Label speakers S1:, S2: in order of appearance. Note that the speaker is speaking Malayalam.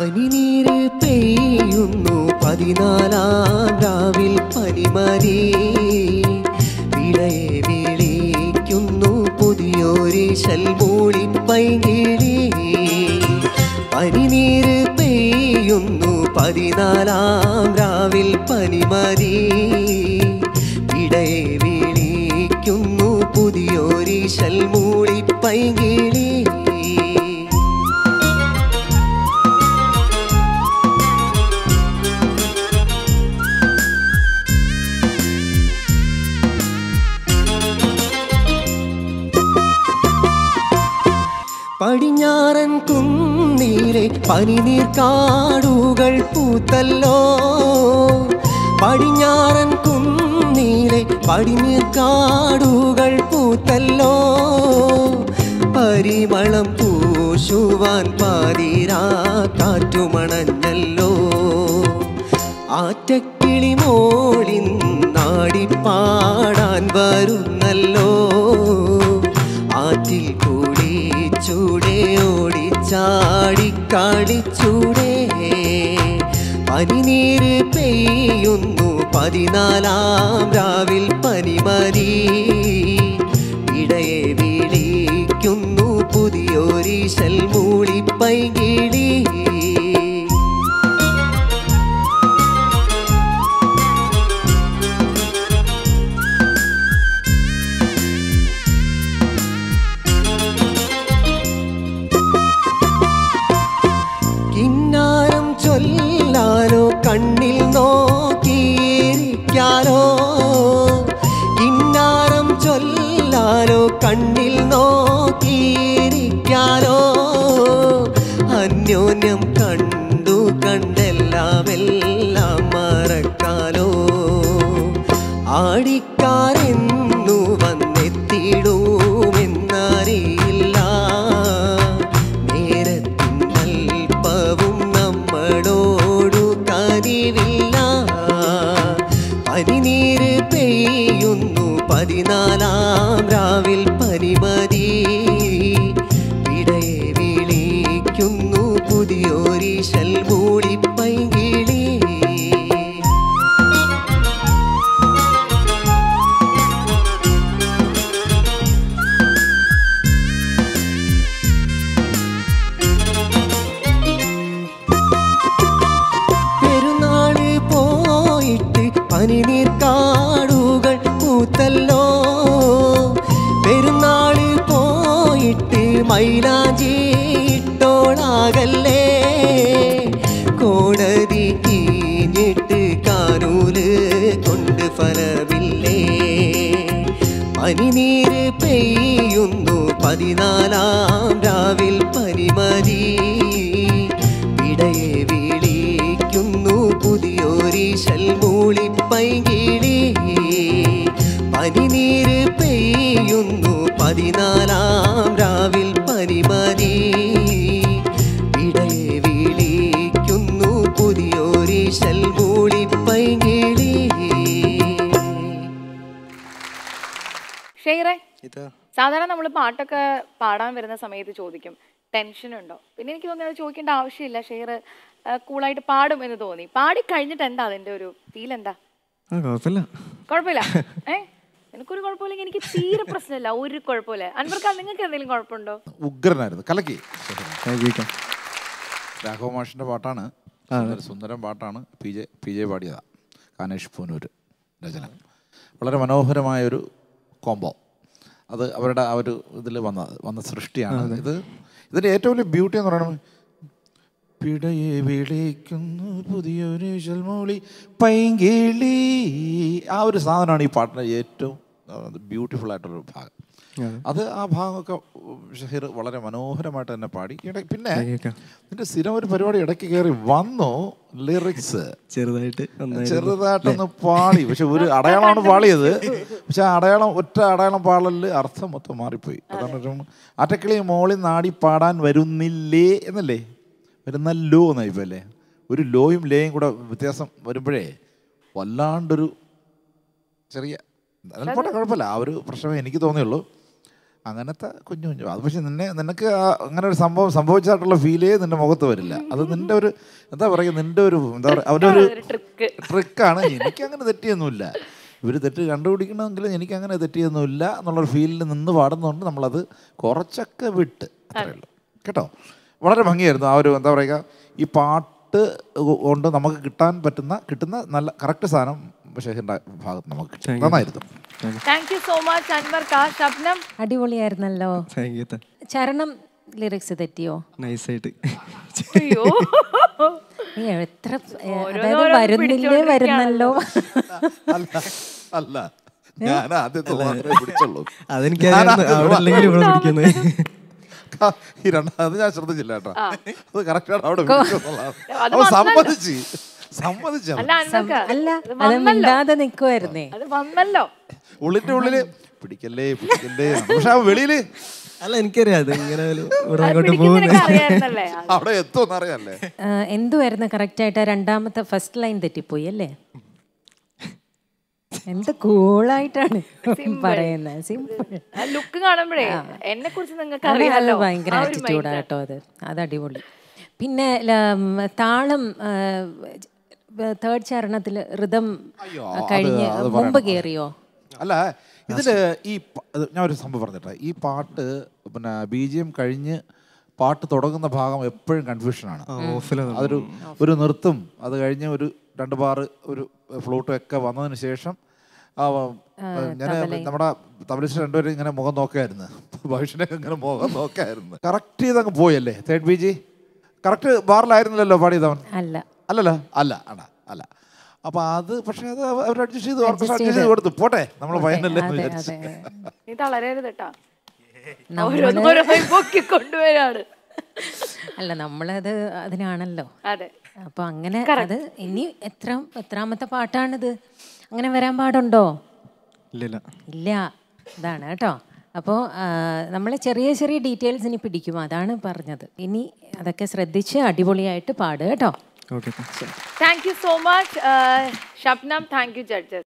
S1: പനിനീര് പെയ്യുന്നു പതിനാലാം രാവിൽ പനിമരി വിളയെ വിളിക്കുന്നു പുതിയൊരു ശൽമൂളി പൈകിളി പനിനീര് പെയ്യുന്നു പതിനാലാം രാവിൽ പനിമരി വിടയെ വിളിക്കുന്നു പുതിയൊരു ശൽമൂളി പൈകിളി പടിഞ്ഞാറൻ കുന്നീരെ പനിനീർ കാടുകൾ പൂത്തല്ലോ പടിഞ്ഞാറൻ കുന്നീരെ പടിനീർ കാടുകൾ പൂത്തല്ലോ പരിമളം പൂശുവാൻ പാതിരാ കാറ്റുമണഞ്ഞല്ലോ ആറ്റക്കിളി മോളിൻ നാടിപ്പാടാൻ വരുന്നല്ലോ ആറ്റിൽ കൂടി ചൂടെ ഓടിച്ചാടി കളിച്ചൂടെ പനിനീര് പെയ്യുന്നു പതിനാലാം രാവിൽ പനിമരി ഇടയെ വിളിക്കുന്നു പുതിയൊരു ശൽമൂളി പൈകിളി കിന്നാരം ചൊല്ലാനോ കണ്ണിൽ നോക്കിയിരിക്കാനോ കിന്നാരം ചൊല്ലാനോ കണ്ണിൽ നോക്കിയിരിക്കാനോ അന്യോന്യം കണ്ടു കണ്ടെല്ലാം എല്ലാം മറക്കാലോ ആടിക്കാരെന്നു വന്നെത്തിടുമെന്നറിയില്ല നേരത്തിൻ അല്പവും നമ്മളോടു കനിവില്ല പനിനീര് പെയ്യുന്നു പതിനാലാം രാവിൽ പരിമതി ഇടയെ വിളിക്കുന്നു പുതിയൊരു ശൽമൂളി പൈകിളി പെരുന്നാള് പോയിട്ട് പനിനീർ കാടുകൾ പൂത്തല്ലോ പെരുന്നാള് പോയിട്ട് മൈലാഞ്ചി ഇട്ടോളാകല്ലേ കോടതി കീഞ്ഞിട്ട് കാനൂല് കൊണ്ട് ഫലമില്ലേ പനിനീര് പെയ്യുന്നു പതിനാലാം രാവിൽ പനിമതി ഇടയെ വിളിക്കുന്നു പുതിയൊരു ശൽമൂളി പൈകിളി പനിനീര് പെയ്യുന്നു പതിനാലാം രാവിൽ പനിമതി ഇടയെ വിളിക്കുന്നു പുതിയൊരു ശൽമൂളി പൈകിളി
S2: ഷെയറേ
S3: ഇതാ
S2: സാധാരണ നമ്മൾ പാട്ടൊക്കെ പാടാൻ വരുന്ന സമയത്ത് ചോദിക്കും ടെൻഷൻ ഉണ്ടോ പിന്നെ എനിക്ക് തോന്നുന്നത് ചോദിക്കേണ്ട ആവശ്യമില്ല ഷെയർ കൂളായിട്ട് പാടും എന്ന് തോന്നി പാടി കഴിഞ്ഞിട്ട് എന്താ അതിന്റെ ഒരു ഫീൽ എന്താ
S3: ആ കുഴപ്പമില്ല
S2: കുഴപ്പമില്ല ഏ എനിക്കൊരു കുഴപ്പമില്ലെങ്കിൽ എനിക്ക് തീരെ പ്രശ്നമില്ല ഒരു കുഴപ്പമില്ല അൻവർക്കാൽ നിങ്ങൾക്ക് എന്തെങ്കിലും കുഴപ്പമുണ്ടോ
S4: ഉഗ്രനായിരുന്നു കലക്കി
S3: കഴിക്കാം
S4: രാഘവ മാഷിൻ്റെ പാട്ടാണ് സുന്ദര- സുന്ദരം പാട്ടാണ് പി ജെ പി ജെ പാടിയതാണ് കാനേഷ് പൂനൂർ രചന വളരെ മനോഹരമായൊരു കോംബോ അത് അവരുടെ ആ ഒരു ഇതിൽ വന്ന വന്ന സൃഷ്ടിയാണ് ഇത് ഇതിൻ്റെ ഏറ്റവും വലിയ ബ്യൂട്ടി എന്ന് പറയുന്നത് പിടയെ വിളിക്കുന്നു പുതിയൊരു ശൽമൂളി പൈങ്കിളി ആ ഒരു സാധനമാണ് ഈ പാട്ടിൻ്റെ ഏറ്റവും ബ്യൂട്ടിഫുൾ ആയിട്ടുള്ളൊരു ഭാഗം അത് ആ ഭാഗമൊക്കെ ഷഹീർ വളരെ മനോഹരമായിട്ട് തന്നെ പാടി ഇട- പിന്നെ
S3: കേൾക്കാം.
S4: നിന്റെ സ്ഥിരം ഒരു പരിപാടി ഇടയ്ക്ക് കയറി വന്നു ലിറിക്സ്
S3: ചെറുതായിട്ട് നന്നായിരുന്നു.
S4: ചെറുതായിട്ടൊന്ന് പാടി പക്ഷെ ഒരു അടയാളമാണ് പാടിയത് പക്ഷെ ആ അടയാളം ഒറ്റ അടയാളം പാടലിൽ അർത്ഥം മൊത്തം മാറിപ്പോയി അതാണ് ഒരു അറ്റക്കിളി മോളിൽ നാടി പാടാൻ വരുന്നില്ലേ എന്നല്ലേ വരുന്നല്ലോ എന്നായിപ്പോ അല്ലേ ഒരു ലോയും ലേയും കൂടെ വ്യത്യാസം വരുമ്പോഴേ വല്ലാണ്ടൊരു ചെറിയ എന്നാലും പോട്ടെ കുഴപ്പമില്ല ആ ഒരു പ്രശ്നമേ എനിക്ക് തോന്നിയുള്ളൂ അങ്ങനത്തെ കുഞ്ഞു കുഞ്ഞു അത് പക്ഷെ നിന്നെ നിനക്ക് ആ അങ്ങനെ ഒരു സംഭവം സംഭവിച്ചായിട്ടുള്ള ഫീലേ നിന്റെ മുഖത്ത് വരില്ല അത് നിന്റെ ഒരു എന്താ പറയുക നിന്റെ ഒരു എന്താ പറയുക അവൻ്റെ ഒരു
S2: ഒരു ട്രിക്ക്
S4: ട്രിക്കാണ് എനിക്ക് അങ്ങനെ തെറ്റിയൊന്നുമില്ല ഇവർ തെറ്റ് കണ്ടുപിടിക്കണമെങ്കിൽ എനിക്ക് അങ്ങനെ തെറ്റിയൊന്നുമില്ല എന്നുള്ളൊരു ഫീലിൽ നിന്ന് പാടുന്നതുകൊണ്ട് നമ്മളത് കുറച്ചൊക്കെ വിട്ട് അത്രയേ ഉള്ളൂ കേട്ടോ വളരെ ഭംഗിയായിരുന്നു ആ ഒരു എന്താ പറയുക ഈ പാട്ട് കൊണ്ട് നമുക്ക് കിട്ടാൻ പറ്റുന്ന കിട്ടുന്ന നല്ല കറക്റ്റ് സാധനം ഷെഹിൻ്റെ ഭാഗത്ത് നമുക്ക് കിട്ടി
S3: Thank you.
S4: നന്നായിരുന്നു
S2: thank you so much Anwar കാ ശബ്നം
S5: അടിപൊളിയായിരുന്നല്ലോ
S3: താങ്ക് യു
S5: ചരണം ലിറിക്സ് തെറ്റിയോ
S3: നൈസായിട്ട്
S2: അയ്യോ
S5: നീ എത്ര ഏ,
S2: ഓരോന്ന്
S5: അതായത്
S2: ഓരോന്ന്
S5: വരുന്നില്ലേ വരുന്നല്ലോ
S4: അല്ല അല്ല ഞാൻ ആദ്യത്തെ മാത്രമേ പിടിച്ചുള്ളൂ
S3: അതെനിക്കറിയാം അവിടെ അല്ലെങ്കിൽ ഇവിടെ പിടിക്കുന്നത്
S4: ഈ രണ്ടാമത് ഞാൻ ശ്രദ്ധിച്ചില്ല കേട്ടോ അത് കറക്റ്റാണ് അവിടെ പിടിച്ചെന്നുള്ളതാണ്.
S2: അത്
S4: അവൻ
S2: വന്നല്ലോ.
S4: സമ്മതിച്ച് സമ്മതിച്ചു
S2: അല്ല അൻവർ
S5: അല്ല
S2: അത്
S5: അത്
S2: വന്നല്ലോ
S5: മിണ്ടാതെ നിക്കുവായിരുന്നേ
S2: അത് വന്നല്ലോ
S4: ഉള്ളിന്റെ ഉള്ളില് പിടിക്കല്ലേ പിടിക്കല്ലേ പക്ഷെ അവൻ വെളിയില്
S3: അല്ല എനിക്കറിയാം അത് ഇങ്ങനെ ഒരു ഇവിടെ
S2: അത്
S3: അങ്ങോട്ട്
S2: പിടിക്കും നിനക്ക്
S3: പോകുന്നത്
S2: അറിയായിരുന്നല്ലേ
S4: അവിടെ എത്തുമെന്ന് അറിയാല്ലേ
S5: ആ, എന്തുവായിരുന്നു കറക്റ്റ് ആയിട്ട് രണ്ടാമത്തെ ഫസ്റ്റ് ലൈൻ തെറ്റിപ്പോയി അല്ലേ എന്ത് കൂളായിട്ടാണ് പറയുന്നത് സിമ്പിൾ
S2: ആ ലുക്ക് കാണുമ്പോഴേ എന്നെ കുറിച്ച് നിങ്ങൾക്ക്
S5: അത്
S2: അറിയാലോ
S5: ഭയങ്കര
S2: ആ ഒരു
S5: ആറ്റിറ്റ്യൂഡ്
S2: mindset.
S5: കേട്ടോ അത് അത് അടിപൊളി പിന്നെ ല- ഉം, താളം തേർഡ് ചരണത്തിൽ ഋതം
S4: അയ്യോ,
S5: കഴിഞ്ഞ്
S4: അത് അത്
S5: മുമ്പ്
S4: പറയണം.
S5: കയറിയോ
S4: അല്ല ഇതില് ഈ പ- ഇത് ഞാൻ ഒരു സംഭവം പറഞ്ഞിട്ടെ ഈ പാട്ട് പിന്നെ ബി ജി എം കഴിഞ്ഞ് പാട്ട് തുടങ്ങുന്ന ഭാഗം എപ്പോഴും കൺഫ്യൂഷനാണ്
S3: ഓഫിലാണ്
S4: അതൊരു ഒരു നൃത്തും അത് കഴിഞ്ഞ് ഒരു രണ്ട് ബാറ് ഒരു ഫ്ലൂട്ടും ഒക്കെ വന്നതിന് ശേഷം ഞാൻ നമ്മുടെ തബലിസ്റ്റ് രണ്ടുപേരും ഇങ്ങനെ മുഖം നോക്കായിരുന്നു ഭവിഷ്യനൊക്കെ ഇങ്ങനെ മുഖം നോക്കായിരുന്നു കറക്റ്റ് ചെയ്തങ്ങ് പോയല്ലേ തേർഡ് ബി ജി കറക്റ്റ് ബാറിലായിരുന്നില്ലല്ലോ പാടിയതവൻ
S5: അല്ല
S4: അല്ലല്ലോ അല്ല അല്ല അല്ല അപ്പൊ അത് പക്ഷെ അത് അവർ അഡ്ജസ്റ്റ് ചെയ്ത് അഡ്ജസ്റ്റ് ചെയ്ത് കൊടുത്തു പോട്ടെ നമ്മൾ ഫൈനല്ലേ എന്ന്
S5: അതെ
S4: വിചാരിച്ചു
S5: അതെ
S2: നീ തളരരുത് കേട്ടാ
S5: നമ്മള്
S2: ഓരോന്നോരോന്നായി പൊക്കി കൊണ്ടുവരാണ്
S5: അല്ല നമ്മളത് അതിനാണല്ലോ
S2: അതെ
S5: അപ്പൊ അങ്ങനെ അത് ഇനി എത്ര എത്രാമത്തെ പാട്ടാണിത് അങ്ങനെ വരാൻ പാടുണ്ടോ
S3: ഇല്ലില്ല
S5: ഇല്ല ഇതാണ് കേട്ടോ അപ്പോൾ നമ്മൾ ചെറിയ ചെറിയ ഡീറ്റെയിൽസ് ഇനി പിടിക്കും അതാണ് പറഞ്ഞത് ഇനി അതൊക്കെ ശ്രദ്ധിച്ച് അടിപൊളിയായിട്ട് പാടുക കേട്ടോ
S3: okay
S2: thank you so much Shabnam thank you judges